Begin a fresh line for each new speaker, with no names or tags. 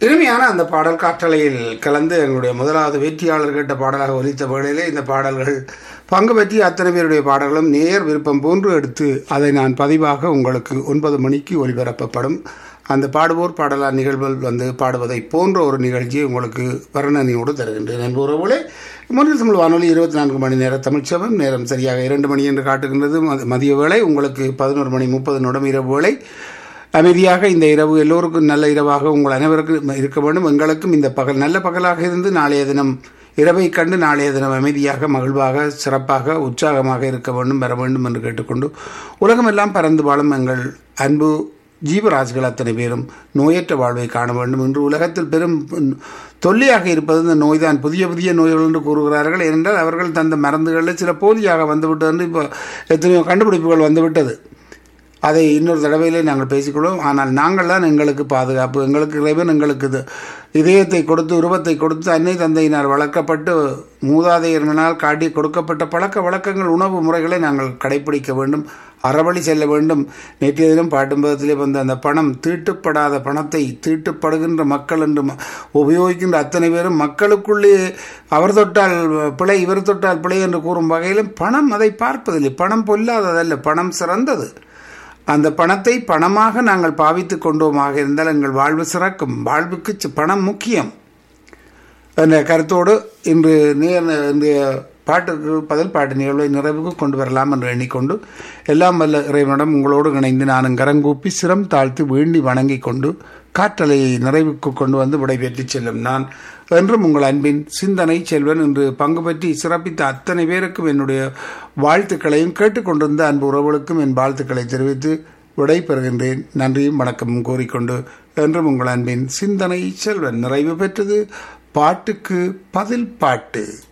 இனிமையான அந்த பாடல் காற்றலையில் கலந்து எங்களுடைய முதலாவது வெற்றியாளர் கேட்ட பாடலாக ஒலித்த வேளையிலே இந்த பாடல்கள் பங்கு பற்றி அத்தனை பேருடைய பாடல்களும் நேர் விருப்பம் போன்று எடுத்து அதை நான் பதிவாக உங்களுக்கு ஒன்பது மணிக்கு ஒலிபரப்பப்படும் அந்த பாடுவோர் பாடலார் நிகழ்வுகள் வந்து பாடுவதை போன்ற ஒரு நிகழ்ச்சியை உங்களுக்கு வர்ணனையோடு தருகின்றேன் என்பவர்களே முன்னில் தமிழ் வானொலி இருபத்தி நான்கு மணி நேர தமிழ்ச்சபம் நேரம் சரியாக இரண்டு மணி என்று காட்டுகின்றது மதி- மதிய வேளை உங்களுக்கு பதினோரு மணி முப்பது நிமிடம் இரவு வேளை அமைதியாக இந்த இரவு எல்லோருக்கும் நல்ல இரவாக உங்கள் அனைவருக்கும் இருக்க வேண்டும் எங்களுக்கும் இந்த பகல் நல்ல பகலாக இருந்து நாளைய தினம் இரவை கண்டு நாளைய தினம் அமைதியாக மகிழ்வாக சிறப்பாக உற்சாகமாக இருக்க வேண்டும் பெற வேண்டும் என்று கேட்டுக்கொண்டு உலகமெல்லாம் பறந்து வாழும் எங்கள் அன்பு ஜீவராசிகள் அத்தனை பேரும் நோயற்ற வாழ்வை காண வேண்டும் இன்று உலகத்தில் பெரும் தொல்லியாக இருப்பது இந்த நோய்தான் புதிய புதிய நோய்கள் என்று கூறுகிறார்கள் ஏனென்றால் அவர்கள் தந்த மருந்துகளில் சில போலியாக வந்துவிட்டது என்று இப்போ எத்தனையோ கண்டுபிடிப்புகள் வந்துவிட்டது அதை இன்னொரு தடவையிலே நாங்கள் பேசிக்கொள்வோம் ஆனால் நாங்கள் தான் எங்களுக்கு பாதுகாப்பு எங்களுக்கு இறைவன் எங்களுக்கு இது இதயத்தை கொடுத்து உருவத்தை கொடுத்து அன்னை தந்தையினால் வளர்க்கப்பட்டு மூதாதையர்களால் காட்டி கொடுக்கப்பட்ட பழக்க வழக்கங்கள் உணவு முறைகளை நாங்கள் கடைபிடிக்க வேண்டும் அறவழி செல்ல வேண்டும் நேற்றைய தினம் பாட்டும்பதத்திலே வந்த அந்த பணம் தீட்டுப்படாத பணத்தை தீட்டுப்படுகின்ற மக்கள் என்று ம- உபயோகிக்கின்ற அத்தனை பேரும் மக்களுக்குள்ளே அவர் தொட்டால் பிழை இவர் தொட்டால் பிழை என்று கூறும் வகையிலும் பணம் அதை பார்ப்பதில்லை பணம் பொல்லாததல்ல பணம் சிறந்தது அந்த பணத்தை பணமாக நாங்கள் பாவித்துக் கொண்டோமாக இருந்தால் எங்கள் வாழ்வு சிறக்கும் வாழ்வுக்கு சி- பணம் முக்கியம் என்ற கருத்தோடு இன்று நேர் இன்றைய பாட்டுக்கு பதில் பாட்டு நிகழ்வை நிறைவுக்கு கொண்டு வரலாம் என்று எண்ணிக்கொண்டு எல்லாம் வல்ல இறைவனிடம் உங்களோடு இணைந்து நானும் கரங்கூப்பி சிரம் தாழ்த்தி வேண்டி வணங்கிக் கொண்டு காற்றலையை நிறைவுக்கு கொண்டு வந்து விடைபெற்று செல்லும் நான் என்றும் உங்கள் அன்பின் சிந்தனை செல்வன் என்று பங்கு பற்றி சிறப்பித்த அத்தனை பேருக்கும் என்னுடைய வாழ்த்துக்களையும் கேட்டுக்கொண்டிருந்த அன்பு உறவுகளுக்கும் என் வாழ்த்துக்களை தெரிவித்து விடை பெறுகின்றேன் நன்றியும் வணக்கமும் கூறிக்கொண்டு என்றும் உங்கள் அன்பின் சிந்தனை செல்வன் நிறைவு பெற்றது பாட்டுக்கு பதில் பாட்டு